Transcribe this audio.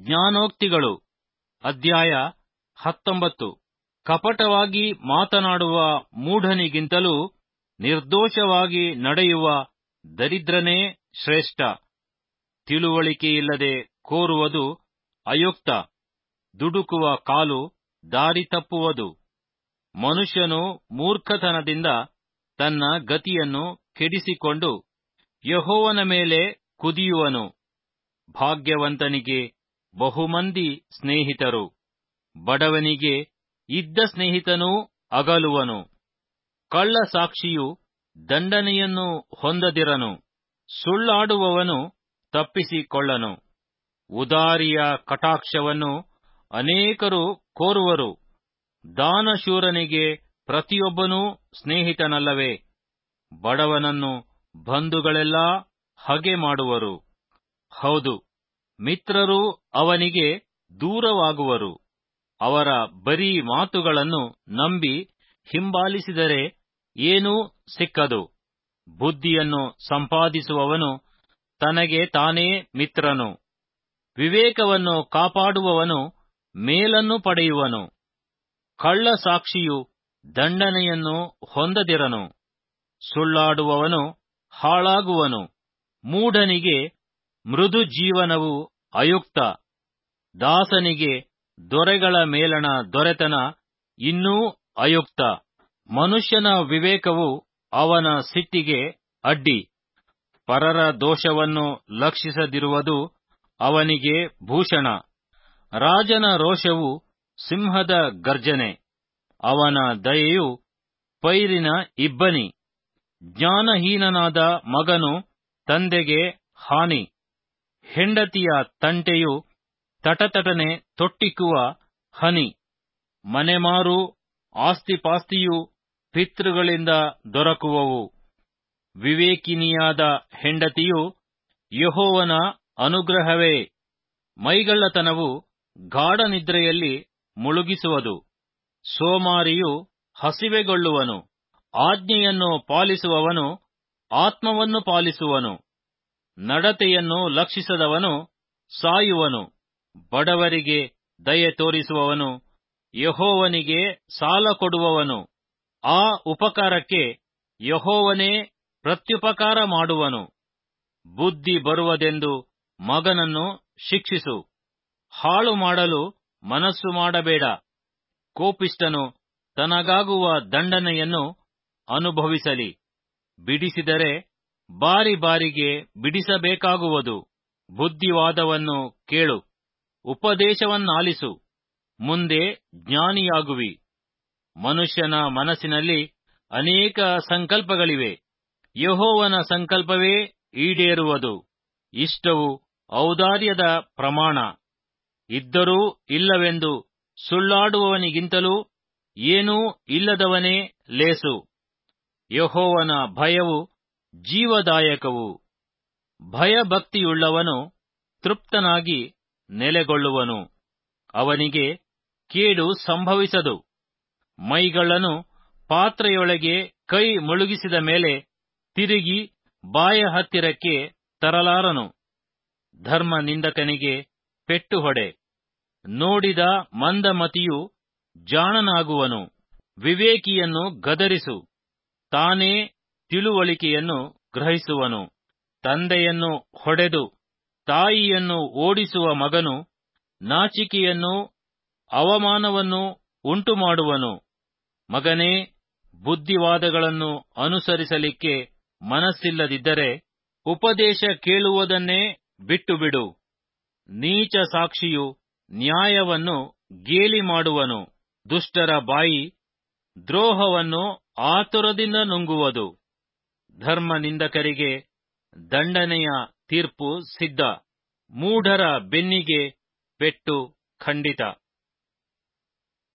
ಜ್ಞಾನೋಕ್ತಿಗಳು ಅಧ್ಯಾಯ ಹತ್ತೊಂಬತ್ತು ಕಪಟವಾಗಿ ಮಾತನಾಡುವ ಮೂಢನಿಗಿಂತಲೂ ನಿರ್ದೋಷವಾಗಿ ನಡೆಯುವ ದರಿದ್ರನೇ ಶ್ರೇಷ್ಠ ತಿಳುವಳಿಕೆಯಿಲ್ಲದೆ ಕೋರುವುದು ಅಯುಕ್ತ ದುಡುಕುವ ಕಾಲು ದಾರಿ ತಪ್ಪುವುದು ಮನುಷ್ಯನು ಮೂರ್ಖತನದಿಂದ ತನ್ನ ಗತಿಯನ್ನು ಕೆಡಿಸಿಕೊಂಡು ಯಹೋವನ ಮೇಲೆ ಕುದಿಯುವನು ಭಾಗ್ಯವಂತನಿಗೆ ಬಹುಮಂದಿ ಸ್ನೇಹಿತರು ಬಡವನಿಗೆ ಇದ್ದ ಸ್ನೇಹಿತನೂ ಅಗಲುವನು ಕಳ್ಳ ಸಾಕ್ಷಿಯು ದಂಡನೆಯನ್ನು ಹೊಂದದಿರನು ಸುಳ್ಳಾಡುವವನು ತಪ್ಪಿಸಿಕೊಳ್ಳನು ಉದಾರಿಯ ಕಟಾಕ್ಷವನ್ನು ಅನೇಕರು ಕೋರುವರು ದಾನಶೂರನಿಗೆ ಪ್ರತಿಯೊಬ್ಬನೂ ಸ್ನೇಹಿತನಲ್ಲವೇ ಬಡವನನ್ನು ಬಂಧುಗಳೆಲ್ಲಾ ಹಗೆ ಮಾಡುವರು ಹೌದು ಮಿತ್ರರು ಅವನಿಗೆ ದೂರವಾಗುವರು ಅವರ ಬರೀ ಮಾತುಗಳನ್ನು ನಂಬಿ ಹಿಂಬಾಲಿಸಿದರೆ ಏನೂ ಸಿಕ್ಕದು ಬುದ್ಧಿಯನ್ನು ಸಂಪಾದಿಸುವವನು ತನಗೆ ತಾನೇ ಮಿತ್ರನು ವಿವೇಕವನ್ನು ಕಾಪಾಡುವವನು ಮೇಲನ್ನು ಪಡೆಯುವನು ಕಳ್ಳ ಸಾಕ್ಷಿಯು ದಂಡನೆಯನ್ನು ಹೊಂದದಿರನು ಸುಳ್ಳಾಡುವವನು ಹಾಳಾಗುವನು ಮೂಢನಿಗೆ ಮೃದು ಜೀವನವು ಅಯುಕ್ತ ದಾಸನಿಗೆ ದೊರೆಗಳ ಮೇಲಣ ದೊರೆತನ ಇನ್ನೂ ಅಯುಕ್ತ ಮನುಷ್ಯನ ವಿವೇಕವು ಅವನ ಸಿಟ್ಟಿಗೆ ಅಡ್ಡಿ ಪರರ ದೋಷವನ್ನು ಲಕ್ಷಿಸದಿರುವುದು ಅವನಿಗೆ ಭೂಷಣ ರಾಜನ ರೋಷವು ಸಿಂಹದ ಗರ್ಜನೆ ಅವನ ದಯೆಯು ಪೈರಿನ ಇಬ್ಬನಿ ಜ್ಞಾನಹೀನನಾದ ಮಗನು ತಂದೆಗೆ ಹಾನಿ ಹೆಂಡತಿಯ ತಂಟೆಯು ತಟತಟನೆ ತೊಟ್ಟಿಕ್ಕುವ ಹನಿ ಮನೆಮಾರು ಆಸ್ತಿಪಾಸ್ತಿಯು ಪಿತೃಗಳಿಂದ ದೊರಕುವವು ವಿವೇಕಿನಿಯಾದ ಹೆಂಡತಿಯು ಯಹೋವನ ಅನುಗ್ರಹವೇ ಮೈಗಳ್ಳತನವು ಗಾಢನಿದ್ರೆಯಲ್ಲಿ ಮುಳುಗಿಸುವುದು ಸೋಮಾರಿಯು ಹಸಿವೆಗೊಳ್ಳುವನು ಆಜ್ಞೆಯನ್ನು ಪಾಲಿಸುವವನು ಆತ್ಮವನ್ನು ಪಾಲಿಸುವನು ನಡತೆಯನ್ನು ಲಕ್ಷಿಸದವನು ಸಾಯುವನು ಬಡವರಿಗೆ ದಯೆ ತೋರಿಸುವವನು ಯಹೋವನಿಗೆ ಸಾಲ ಕೊಡುವವನು ಆ ಉಪಕಾರಕ್ಕೆ ಯಹೋವನೇ ಪ್ರತ್ಯುಪಕಾರ ಮಾಡುವನು ಬುದ್ಧಿ ಬರುವುದೆಂದು ಮಗನನ್ನು ಶಿಕ್ಷಿಸು ಹಾಳು ಮಾಡಲು ಮನಸ್ಸು ಮಾಡಬೇಡ ಕೋಪಿಷ್ಟನು ತನಗಾಗುವ ದಂಡನೆಯನ್ನು ಅನುಭವಿಸಲಿ ಬಿಡಿಸಿದರೆ ಬಾರಿ ಬಾರಿಗೆ ಬಿಡಿಸಬೇಕಾಗುವುದು ಬುದ್ಧಿವಾದವನ್ನು ಕೇಳು ಉಪದೇಶವನ್ನಾಲಿಸು ಮುಂದೆ ಜ್ಞಾನಿಯಾಗುವಿ ಮನುಷ್ಯನ ಮನಸ್ಸಿನಲ್ಲಿ ಅನೇಕ ಸಂಕಲ್ಪಗಳಿವೆ ಯಹೋವನ ಸಂಕಲ್ಪವೇ ಈಡೇರುವುದು ಇಷ್ಟವು ಔದಾರ್ಯದ ಪ್ರಮಾಣ ಇದ್ದರೂ ಇಲ್ಲವೆಂದು ಸುಳ್ಳಾಡುವವನಿಗಿಂತಲೂ ಏನೂ ಇಲ್ಲದವನೇ ಲೇಸು ಯಹೋವನ ಭಯವು ಜೀವದಾಯಕವು ಭಯಭಕ್ತಿಯುಳ್ಳವನು ತೃಪ್ತನಾಗಿ ನೆಲೆಗೊಳ್ಳುವನು ಅವನಿಗೆ ಕೇಡು ಸಂಭವಿಸದು ಮೈಗಳ್ಳನು ಪಾತ್ರೆಯೊಳಗೆ ಕೈ ಮುಳುಗಿಸಿದ ಮೇಲೆ ತಿರುಗಿ ಬಾಯ ಹತ್ತಿರಕ್ಕೆ ತರಲಾರನು ಧರ್ಮ ನಿಂದಕನಿಗೆ ಪೆಟ್ಟು ಹೊಡೆ ನೋಡಿದ ಮಂದಮತಿಯು ಜಾಣನಾಗುವನು ವಿವೇಕಿಯನ್ನು ಗದರಿಸು ತಾನೇ ತಿಳುವಳಿಕೆಯನ್ನು ಗ್ರಹಿಸುವನು ತಂದೆಯನ್ನು ಹೊಡೆದು ತಾಯಿಯನ್ನು ಓಡಿಸುವ ಮಗನು ನಾಚಿಕೆಯನ್ನು ಅವಮಾನವನ್ನು ಉಂಟುಮಾಡುವನು ಮಗನೇ ಬುದ್ಧಿವಾದಗಳನ್ನು ಅನುಸರಿಸಲಿಕ್ಕೆ ಮನಸ್ಸಿಲ್ಲದಿದ್ದರೆ ಉಪದೇಶ ಕೇಳುವುದನ್ನೇ ಬಿಟ್ಟುಬಿಡು ನೀಚ ಸಾಕ್ಷಿಯು ನ್ಯಾಯವನ್ನು ಗೇಲಿ ಮಾಡುವನು ದುಷ್ಟರ ಬಾಯಿ ದ್ರೋಹವನ್ನು ಆತುರದಿಂದ ನುಂಗುವುದು ಧರ್ಮ ನಿಂದಕರಿಗೆ ದಂಡನೆಯ ತೀರ್ಪು ಸಿದ್ಧ ಮೂಢರ ಬೆನ್ನಿಗೆ ಪೆಟ್ಟು ಖಂಡಿತ